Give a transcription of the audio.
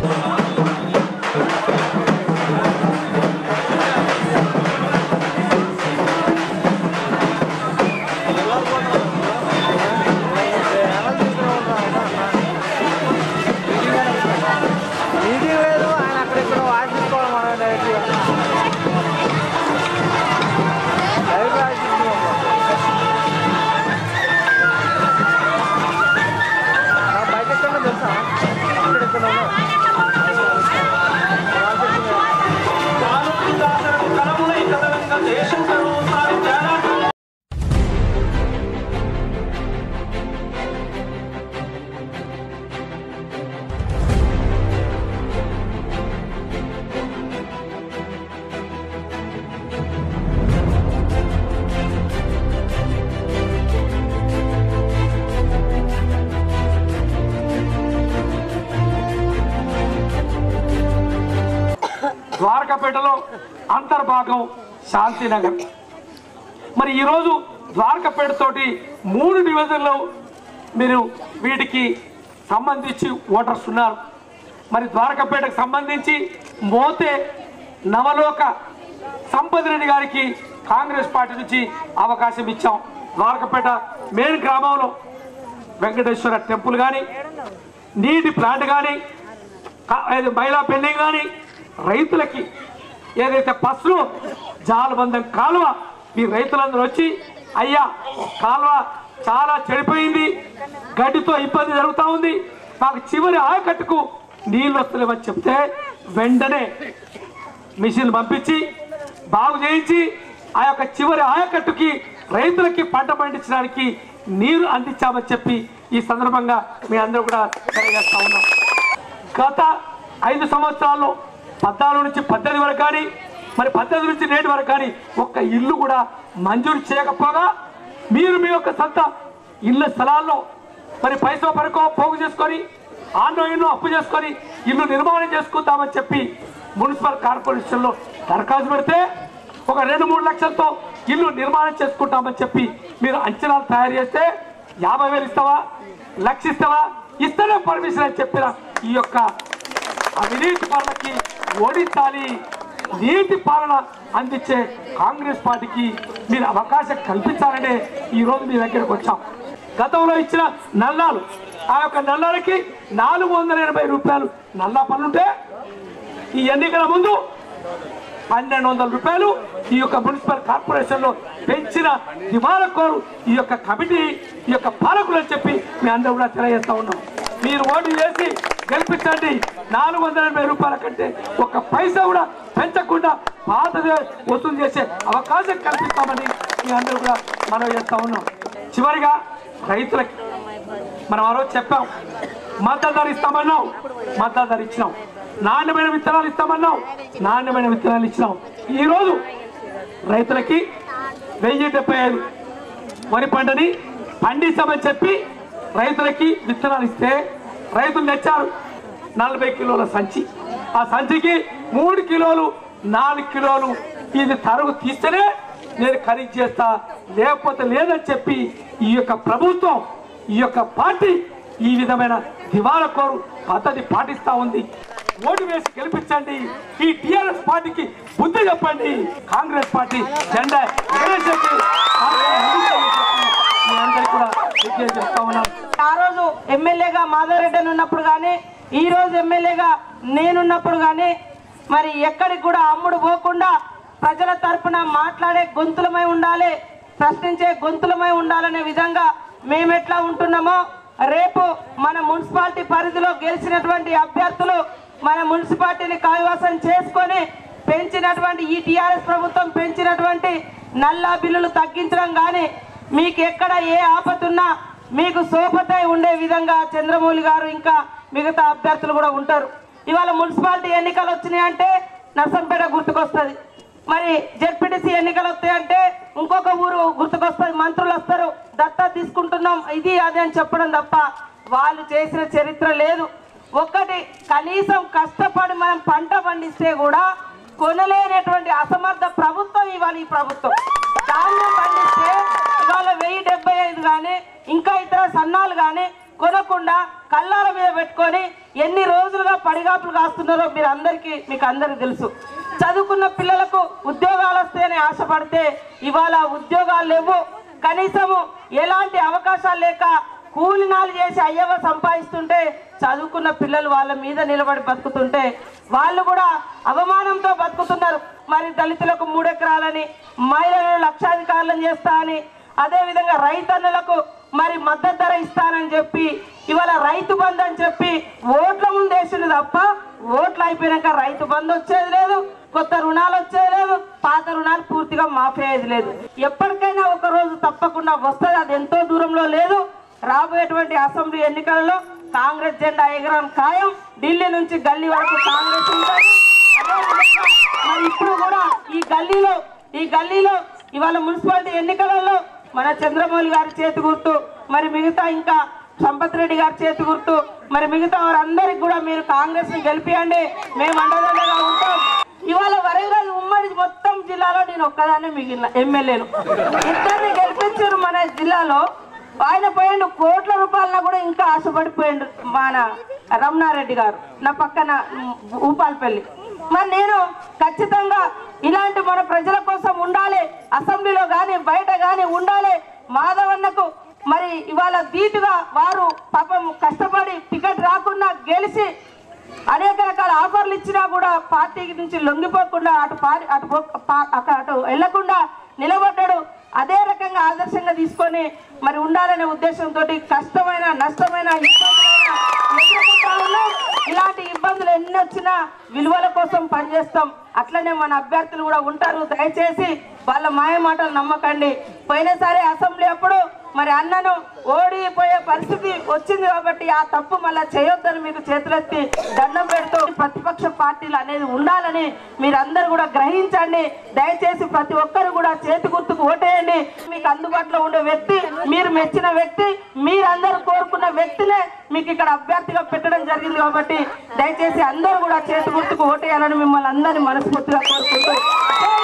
ఇది వేరు ఆయన అక్కడెక్కడ వాసిపోవాలి మనం డైరెక్ట్గా డైరెక్ట్ వాసిపోవాలి బయట ఎక్కడ తెలుసా ఇక్కడ ఎక్కడ ద్వారకాపేటలో అంతర్భాగం శాంతినగర్ మరి ఈరోజు ద్వారకాపేట తోటి మూడు డివిజన్లు మీరు వీటికి సంబంధించి ఓటర్స్ ఉన్నారు మరి ద్వారకాపేటకు సంబంధించి మోతే నవలోక సంపత్ రెడ్డి గారికి కాంగ్రెస్ పార్టీ నుంచి అవకాశం ఇచ్చాం ద్వారకాపేట మెయిన్ గ్రామంలో వెంకటేశ్వర టెంపుల్ కానీ నీటి ప్లాంట్ కానీ మహిళా పెండింగ్ కానీ రైతులకి ఏదైతే పసులు జాలబంధం కాలువ ఈ రైతులందరూ వచ్చి అయ్యా కాలువ చాలా చెడిపోయింది గడ్డితో ఇబ్బంది జరుగుతూ ఉంది మాకు చివరి ఆయకట్టుకు నీళ్ళు వస్తలేవని చెప్తే వెంటనే మిషన్ పంపించి బాగు చేయించి ఆ యొక్క చివరి ఆయకట్టుకి రైతులకి పంట పండించడానికి నీరు అందించామని చెప్పి ఈ సందర్భంగా మీ అందరూ కూడా తెలియజేస్తా ఉన్నాం గత ఐదు సంవత్సరాల్లో పద్నాలుగు నుంచి పద్దెనిమిది వరకు కానీ మరి పద్దెనిమిది నుంచి నేటి వరకు కానీ ఒక్క ఇల్లు కూడా మంజూరు చేయకపోగా మీరు మీ యొక్క సొంత ఇళ్ళ స్థలాల్లో మరి పైసా పరకో పోగు చేసుకొని ఆన్నో ఇన్నో అప్పు చేసుకొని ఇల్లు నిర్మాణం చేసుకుందామని చెప్పి మున్సిపల్ కార్పొరేషన్లో దరఖాస్తు పెడితే ఒక రెండు మూడు లక్షలతో ఇల్లు నిర్మాణం చేసుకుంటామని చెప్పి మీరు అంచనాలు తయారు చేస్తే యాభై వేలు ఇస్తావా లక్ష ఇస్తావా ఇస్తేనే పర్మిషన్ అని చెప్పిన ఈ యొక్క అవినీతి పాలనకి ఓడించాలి నీటి పాలన అందించే కాంగ్రెస్ పార్టీకి మీరు అవకాశం కల్పించాలనే ఈ రోజు మీ దగ్గరకు వచ్చాం గతంలో ఇచ్చిన నల్లాలు ఆ యొక్క నల్లాలకి నాలుగు వందల ఎనభై రూపాయలు నల్లా పనుంటే ఈ ఎన్నికల ముందు పన్నెండు వందల రూపాయలు ఈ యొక్క మున్సిపల్ కార్పొరేషన్ లో పెంచిన దివాలకోరు ఈ యొక్క కమిటీ ఈ యొక్క పాలకులు అని చెప్పి మీ అందరూ కూడా తెలియజేస్తా ఉన్నాం మీరు ఓటు చేసి గెలిపించండి నాలుగు వందల ఎనభై రూపాయల కంటే ఒక పైసా కూడా పెంచకుండా పాతదే వసూలు చేసే అవకాశం కల్పిస్తామని మీ అందరూ కూడా మనం చేస్తా ఉన్నాం చివరిగా రైతులకి మనం ఆ రోజు చెప్పాం మద్దతు ధర ఇస్తామన్నాం మద్దతు ధర ఇచ్చినాం నాణ్యమైన విత్తనాలు ఇస్తామన్నాం నాణ్యమైన విత్తనాలు ఇచ్చినాం ఈరోజు రైతులకి వెయ్యి డెబ్బై ఐదు వరి పంటని పండించామని చెప్పి రైతులకి విత్తనాలు ఇస్తే రైతులు తెచ్చారు నలభై కిలోల సంచి ఆ సంచికి మూడు కిలోలు నాలుగు కిలోలు ఇది తరుగు తీస్తేనే నేను ఖరీదు చేస్తా లేకపోతే లేదని చెప్పి ఈ యొక్క ప్రభుత్వం ఈ యొక్క పార్టీ ఈ విధమైన దివాలకోరు పద్ధతి పాటిస్తా ఉంది ఓటు వేసి గెలిపించండి ఈ టిఆర్ఎస్ పార్టీకి బుద్ధి చెప్పండి కాంగ్రెస్ పార్టీ జెండా ఎగరేసేసి పార్టీని అందించాలని చెప్పి మీ అందరికీ కూడా విజ్ఞప్తి చేస్తా ఉన్నాను ఆ రోజు ఎమ్మెల్యేగా మాధవరెడ్డి అని ఉన్నప్పుడు కానీ ఈ రోజు ఎమ్మెల్యేగా నేనున్నప్పుడు కానీ మరి ఎక్కడికి కూడా అమ్ముడు పోకుండా ప్రజల తరపున మాట్లాడే గొంతులమై ఉండాలి ప్రశ్నించే గొంతులమై ఉండాలనే విధంగా మేము ఎట్లా ఉంటున్నామో రేపు మన మున్సిపాలిటీ పరిధిలో గెలిచినటువంటి అభ్యర్థులు మన మున్సిపాలిటీని కైవసం చేసుకొని పెంచినటువంటి ఈ టీఆర్ఎస్ ప్రభుత్వం పెంచినటువంటి నల్లా బిల్లులు తగ్గించడం కానీ మీకు ఎక్కడ ఏ ఆపతున్నా మీకు సోపతై ఉండే విధంగా చంద్రమౌళి గారు ఇంకా మిగతా అభ్యర్థులు కూడా ఉంటారు ఇవాళ మున్సిపాలిటీ ఎన్నికలు వచ్చినాయంటే నర్సంపేట గుర్తుకొస్తుంది మరి జెడ్పీటీసీ ఎన్నికలు వస్తాయంటే ఇంకొక ఊరు గుర్తుకొస్తుంది మంత్రులు వస్తారు దత్తా తీసుకుంటున్నాం ఇది అది అని చెప్పడం తప్ప వాళ్ళు చేసిన చరిత్ర లేదు ఒక్కటి కనీసం కష్టపడి మనం పంట పండిస్తే కూడా కొనలేనటువంటి అసమర్థ ప్రభుత్వం ఇవాళ ఈ ప్రభుత్వం ధాన్యం పండిస్తే ఇవాళ వెయ్యి డెబ్బై ఐదు కానీ ఇంకా ఇతర సన్నాలు కానీ కొనకుండా కళ్ళాల మీద పెట్టుకొని ఎన్ని రోజులుగా పడిగాపులు కాస్తున్నారో మీరు అందరికీ మీకు అందరికీ తెలుసు చదువుకున్న పిల్లలకు ఉద్యోగాలు వస్తాయని ఆశపడితే ఇవాళ ఉద్యోగాలు లేవు కనీసము ఎలాంటి అవకాశాలు లేక కూలినాలు చేసి అయ్యవ సంపాదిస్తుంటే చదువుకున్న పిల్లలు వాళ్ళ మీద నిలబడి బతుకుతుంటే వాళ్ళు కూడా అవమానంతో బతుకుతున్నారు మరి దళితులకు మూడెకరాలని మహిళలను లక్షాధికారులను చేస్తా అని అదేవిధంగా రైతన్నులకు మరి మద్దతు ధర ఇస్తానని చెప్పి ఇవాళ రైతు బంధు అని చెప్పి ఓట్ల ముందు వేసింది తప్ప ఓట్లు అయిపోయినాక రైతు బంధు వచ్చేది లేదు కొత్త రుణాలు వచ్చేది లేదు పాత రుణాలు పూర్తిగా మాఫీ అయ్యేది లేదు ఎప్పటికైనా ఒక రోజు తప్పకుండా వస్తుంది అది ఎంతో దూరంలో లేదు రాబోయేటువంటి అసెంబ్లీ ఎన్నికలలో కాంగ్రెస్ జెండా ఎగరం ఖాయం ఢిల్లీ నుంచి గల్లీ వరకు కాంగ్రెస్ ఉంటుంది అదేవిధంగా మరి ఇప్పుడు కూడా ఈ గల్లీలో ఈ గల్లీలో ఇవాళ మున్సిపాలిటీ ఎన్నికలలో మన చంద్రమౌళి గారి చేతి గుర్తు మరి మిగతా ఇంకా సంపత్ రెడ్డి గారి చేతి గుర్తు మరి మిగతా వారందరికి కూడా మీరు కాంగ్రెస్ ని గెలిపియండి మేము అండదండగా ఉంటాం ఇవాళ వరంగల్ ఉమ్మడి మొత్తం జిల్లాలో నేను ఒక్కదాన్ని మిగిలిన ఎమ్మెల్యేను ఇద్దరిని గెలిపించారు మన జిల్లాలో ఆయన పోయిండు కోట్ల రూపాయల కూడా ఇంకా ఆశపడిపోయిండు మన రమణారెడ్డి గారు నా పక్కన ఊపాలపల్లి మరి నేను ఖచ్చితంగా ఇలాంటి మన ప్రజల కోసం ఉండాలి అసెంబ్లీలో కానీ బయట కానీ ఉండాలి మాధవన్నకు మరి ఇవాళ ధీటుగా వారు పాపం కష్టపడి టికెట్ రాకుండా గెలిచి అనేక రకాల ఆఫర్లు ఇచ్చినా కూడా పార్టీ నుంచి లొంగిపోకుండా అటు పారి అటు పో- పా- అక్కడ అటు వెళ్లకుండా నిలబడ్డాడు అదే రకంగా ఆదర్శంగా తీసుకొని మరి ఉండాలనే ఉద్దేశంతో కష్టమైన నష్టమైన ఇబ్బందులైన ఎదుర్కొంటా ఉన్నాం. ఇలాంటి ఇబ్బందులు ఎన్ని వచ్చినా విలువల కోసం పనిచేస్తాం అట్లనే మన అభ్యర్థులు కూడా ఉంటారు దయచేసి వాళ్ళ మాయ మాటలు నమ్మకండి పోయినసారి అసెంబ్లీ అప్పుడు మరి అన్నను ఓడిపోయే పరిస్థితి వచ్చింది కాబట్టి ఆ తప్పు మళ్ళా చేయొద్దని మీకు చేతులెత్తి దండం పెడుతూ ప్రతిపక్ష పార్టీలు అనేది ఉండాలని మీరందరూ కూడా గ్రహించండి దయచేసి ప్రతి ఒక్కరు కూడా చేతి గుర్తుకు ఓటేయండి మీకు అందుబాటులో ఉండే వ్యక్తి మీరు మెచ్చిన వ్యక్తి మీరందరూ కోరుకున్న వ్యక్తినే మీకు ఇక్కడ అభ్యర్థిగా పెట్టడం జరిగింది కాబట్టి దయచేసి అందరూ కూడా చేతి గుర్తుకు ఓటేయాలని మిమ్మల్ని అందరినీ మనస్ఫూర్తిగా కోరుకుంటూ